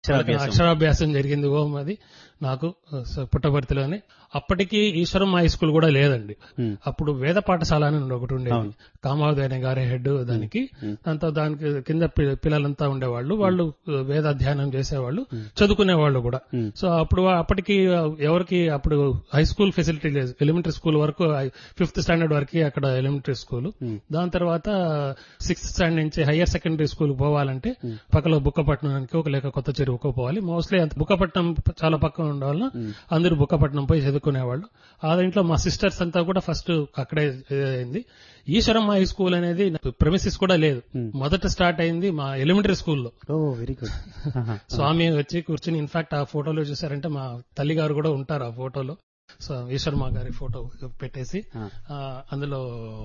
అక్షరాభ్యాసం. అక్షరాభ్యాసం జరిగింది ఓం అది నాకు స- పుట్టపర్తిలోనే అప్పటికి ఈశ్వరం హై స్కూల్ కూడా లేదండి ఉమ్. అప్పుడు వేద పాఠశాల అని ఒకటి ఉండేది అవును. కామావతి అనే గారి హెడ్ దానికి దాంతో దానికి కింద పి- పిల్లలంతా ఉండేవాళ్ళు వాళ్ళు వేద అధ్యయనం చేసేవాళ్ళు చదువుకునేవాళ్ళు కూడా ఉమ్. సో అప్పుడు అప్పటికి ఎవరికి అప్పుడు హై స్కూల్ ఫెసిలిటీ లేదు ఎలిమెంటరీ స్కూల్ వరకు ఫిఫ్త్ స్టాండర్డ్ వరకు అక్కడ ఎలిమెంటరీ స్కూల్ ఉమ్. దాని తర్వాత సిక్స్త్ స్టాండర్డ్ నుంచి హయ్యర్ సెకండరీ స్కూల్ పోవాలంటే పక్కలో బుక్కపట్నానికి ఒక లేక కొత్త చెరువుకో పోవాలి మోస్ట్లీ అంత బుక్కపట్నం చాలా పక్కన ఉండడం అందరూ బుక్కపట్నం పోయి చదువుకునేవాళ్ళు ఆ దీంట్లో మా సిస్టర్స్ అంతా కూడా ఫస్ట్ అక్కడే అయింది ఈశ్వరమ్మ హై స్కూల్ అనేది ప్రెమిసిస్ కూడా లేదు మొదట స్టార్ట్ అయింది మా ఎలిమెంటరీ స్కూల్లో ఓ వెరీ గుడ్ స్వామి వచ్చి కూర్చుని ఇన్ఫాక్ట్ ఆ ఫోటోలో చూసారంటే మా తల్లి గారు కూడా ఉంటారు ఆ ఫోటోలో సో ఈశ్వర్మ గారి ఫోటో పెట్టేసి ఆ. ఆ, అందులో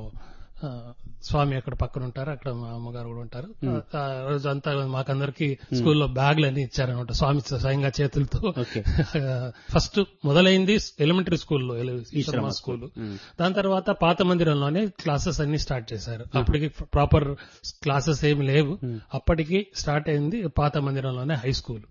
ఆ, స్వామి అక్కడ పక్కన ఉంటారు అక్కడ మా అమ్మగారు కూడా ఉంటారు ఆ రోజు అంతా మాకందరికి స్కూల్లో బ్యాగులు అన్ని ఇచ్చారనమాట స్వామి స్వయంగా చేతులతో ఓకే ఫస్ట్ మొదలైంది ఎలిమెంటరీ స్కూల్లో ఈశ్వరమ్మ స్కూల్ దాని తర్వాత పాత మందిరంలోనే క్లాసెస్ అన్ని స్టార్ట్ చేశారు అప్పటికి ప్రాపర్ క్లాసెస్ ఏమి లేవు అప్పటికి స్టార్ట్ అయింది పాత మందిరంలోనే హై స్కూల్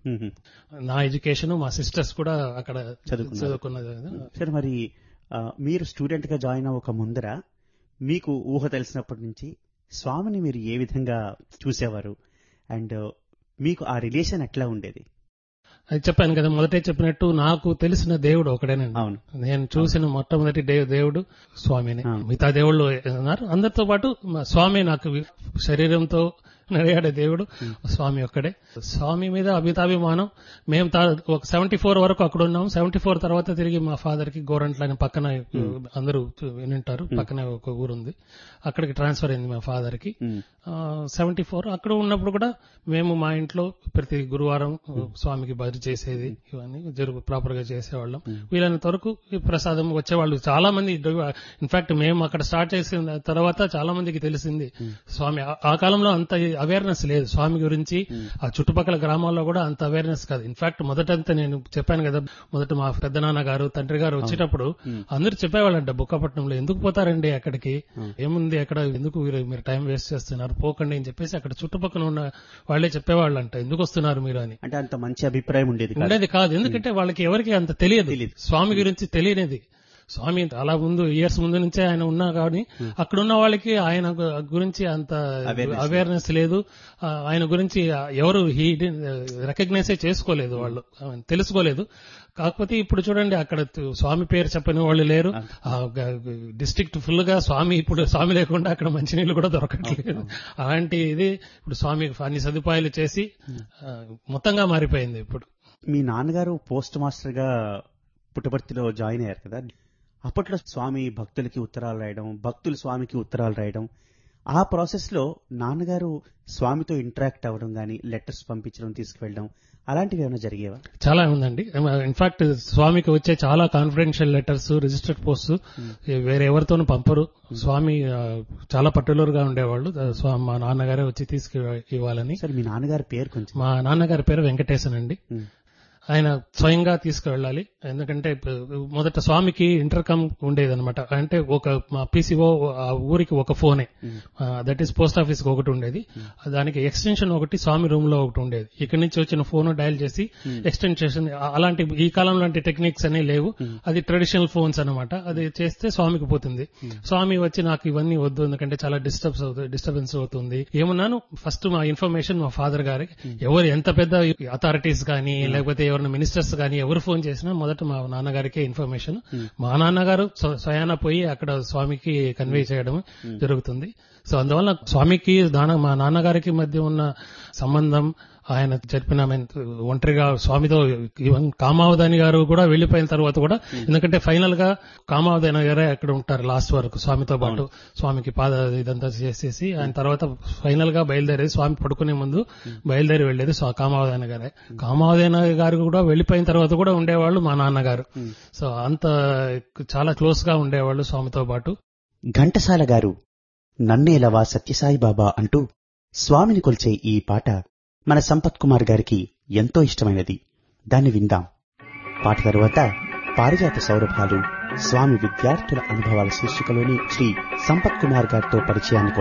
నా ఎడ్యుకేషన్ మా సిస్టర్స్ కూడా అక్కడ చదువుకున్నారు. చదువుకున్నది సరే మరి ఆ, మీరు స్టూడెంట్ గా జాయిన్ అవ్వక ముందర మీకు ఊహ తెలిసినప్పటి నుంచి స్వామిని మీరు ఏ విధంగా చూసేవారు అండ్ మీకు ఆ రిలేషన్ ఎట్లా ఉండేది అది చెప్పాను కదా మొదటే చెప్పినట్టు నాకు తెలిసిన దేవుడు ఒకడేనండి అవును నేను చూసిన మొట్టమొదటి దే- దేవుడు స్వామిని ఆ. మిగతా దేవుళ్ళు ఉన్నారు అందరితో పాటు మా స్వామి నాకు వి- శరీరంతో నడియాడే దేవుడు స్వామి ఒక్కడే స్వామి మీద అమితాభిమానం మేము తా- ఒక సెవెంటీ ఫోర్ వరకు అక్కడ ఉన్నాం సెవెంటీ ఫోర్ తర్వాత తిరిగి మా ఫాదర్ కి గోరంట్ల అని పక్కన అందరూ వినింటారు పక్కనే ఒక ఊరు ఉంది అక్కడికి ట్రాన్స్ఫర్ అయింది మా ఫాదర్ కి ఉమ్, సెవెంటీ ఫోర్ అక్కడ ఉన్నప్పుడు కూడా మేము మా ఇంట్లో ప్రతి గురువారం స్వామికి బదిలీ చేసేది ఇవన్నీ జరుగు ప్రాపర్ గా చేసేవాళ్ళం వీలైనంత వరకు ఈ ప్రసాదం వచ్చేవాళ్ళు చాలా మంది ఇన్ఫాక్ట్ మేము అక్కడ స్టార్ట్ చేసిన తర్వాత చాలా మందికి తెలిసింది స్వామి ఆ- ఆ కాలంలో అంత అవేర్నెస్ లేదు స్వామి గురించి ఆ చుట్టుపక్కల గ్రామాల్లో కూడా అంత అవేర్నెస్ కాదు ఇన్ఫాక్ట్ మొదటంతా నేను చెప్పాను కదా మొదట మా పెద్దనాన్న గారు తండ్రి గారు వచ్చేటప్పుడు అందరూ చెప్పేవాళ్ళంట బుక్కపట్నంలో ఎందుకు పోతారండి అక్కడికి ఏముంది అక్కడ ఎందుకు మీరు- మీరు టైం వేస్ట్ చేస్తున్నారు పోకండి అని చెప్పేసి అక్కడ చుట్టుపక్కల ఉన్న వాళ్ళే చెప్పేవాళ్ళంట ఎందుకు వస్తున్నారు మీరు అని అంటే అంత మంచి అభిప్రాయం ఉండేది కాదు. ఉండేది కాదు ఎందుకంటే వాళ్ళకి ఎవరికి అంత తెలియదు తెలీదు. స్వామి గురించి తెలియనిది స్వామి అలా ముందు ఇయర్స్ ముందు నుంచే ఆయన ఉన్నా కానీ అక్కడ ఉన్న వాళ్ళకి ఆయన గు- గురించి అంత Awareness అవేర్నెస్ లేదు ఆ, ఆయన గురించి ఆ, ఎవరు హీ రికగ్నైజ్ చేసుకోలేదు వాళ్ళు ఆ, తెలుసుకోలేదు కాకపోతే ఇప్పుడు చూడండి అక్కడ తు- స్వామి పేరు చెప్పని వాళ్ళు లేరు డిస్ట్రిక్ట్ ఫుల్ గా స్వామి ఇప్పుడు స్వామి లేకుండా అక్కడ మంచినీళ్ళు కూడా దొరకట్లేదు అలాంటి ఇది ఇప్పుడు స్వామి అన్ని సదుపాయాలు చేసి ఆ, మొత్తంగా మారిపోయింది ఇప్పుడు మీ నాన్నగారు పోస్ట్ మాస్టర్ గా పుట్టపర్తిలో జాయిన్ అయ్యారు కదా అప్పట్లో స్వామి భక్తులకి ఉత్తరాలు రాయడం భక్తులు స్వామికి ఉత్తరాలు రాయడం ఆ ప్రాసెస్ లో నాన్నగారు స్వామితో ఇంటరాక్ట్ అవ్వడం గాని లెటర్స్ పంపించడం తీసుకువెళ్ళడం అలాంటివి ఏమైనా జరిగేవా చాలా ఉందండి ఇన్ఫాక్ట్ స్వామికి వచ్చే చాలా కాన్ఫిడెన్షియల్ లెటర్స్ రిజిస్టర్డ్ పోస్ట్ వేరే ఎవరితోనూ పంపరు స్వామి ఆ, చాలా పర్టికులర్ గా ఉండేవాళ్ళు ఆ, స్వా- మా నాన్నగారే వచ్చి తీసుకు ఇవ్వాలని సరే మీ నాన్నగారి పేరు కొంచెం మా నాన్నగారి పేరు వెంకటేశన్ అండి ఉమ్, ఆయన స్వయంగా తీసుకువెళ్ళాలి ఎందుకంటే ఇప్పుడు మొదట స్వామికి ఇంటర్కమ్ ఉండేది అనమాట అంటే ఒక మా పీసీఓ ఆ ఊరికి ఒక ఫోనే దట్ ఈస్ పోస్ట్ ఆఫీస్ ఒకటి ఉండేది దానికి ఎక్స్టెన్షన్ ఒకటి స్వామి రూమ్ లో ఒకటి ఉండేది ఇక్కడి నుంచి వచ్చిన ఫోన్ డయల్ చేసి ఎక్స్టెన్షన్ అలాంటి ఈ కాలం లాంటి టెక్నిక్స్ అనే లేవు అది ట్రెడిషనల్ ఫోన్స్ అన్నమాట అది చేస్తే స్వామికి పోతుంది స్వామి వచ్చి నాకు ఇవన్నీ వద్దు ఎందుకంటే చాలా డిస్టర్బ్స్ అవుతుంది డిస్టర్బెన్స్ అవుతుంది ఏమన్నాను ఫస్ట్ మా ఇన్ఫర్మేషన్ మా ఫాదర్ గారి ఎవరు ఎంత పెద్ద అథారిటీస్ కానీ లేకపోతే ఎవరైనా మినిస్టర్స్ కానీ ఎవరు ఫోన్ చేసినా మొదట మా నాన్నగారికే ఇన్ఫర్మేషన్ మా నాన్నగారు స్వ- స్వయాన పోయి అక్కడ స్వామికి కన్వే చేయడం జరుగుతుంది సో అందువల్ల స్వామికి దాన మా నాన్నగారికి మధ్య ఉన్న సంబంధం ఆయన జరిపిన I mean, ఒంటరిగా స్వామితో ఈవెన్ కామావధాని గారు కూడా వెళ్లిపోయిన తర్వాత కూడా ఎందుకంటే ఫైనల్ గా కామావధాని గారే అక్కడ ఉంటారు లాస్ట్ వరకు స్వామితో పాటు స్వామికి పాద ఇదంతా చేసేసి ఆయన తర్వాత ఫైనల్ గా బయలుదేరేది స్వామి పడుకునే ముందు బయలుదేరి వెళ్లేది స్వా- కామావధాని గారే కామావధాని గారు కూడా వెళ్లిపోయిన తర్వాత కూడా ఉండేవాళ్ళు మా నాన్నగారు సో అంత చాలా క్లోజ్ గా ఉండేవాళ్ళు స్వామితో పాటు ఘంటసాల గారు నన్నేలవా సత్యసాయి బాబా అంటూ స్వామిని కొలిచే ఈ పాట మన సంపత్ కుమార్ గారికి ఎంతో ఇష్టమైనది దాన్ని విందాం పాట తరువాత పారిజాత సౌరభాలు స్వామి విద్యార్థుల అనుభవాల శీర్షికలోని శ్రీ సంపత్ కుమార్ గారితో పరిచయాన్ని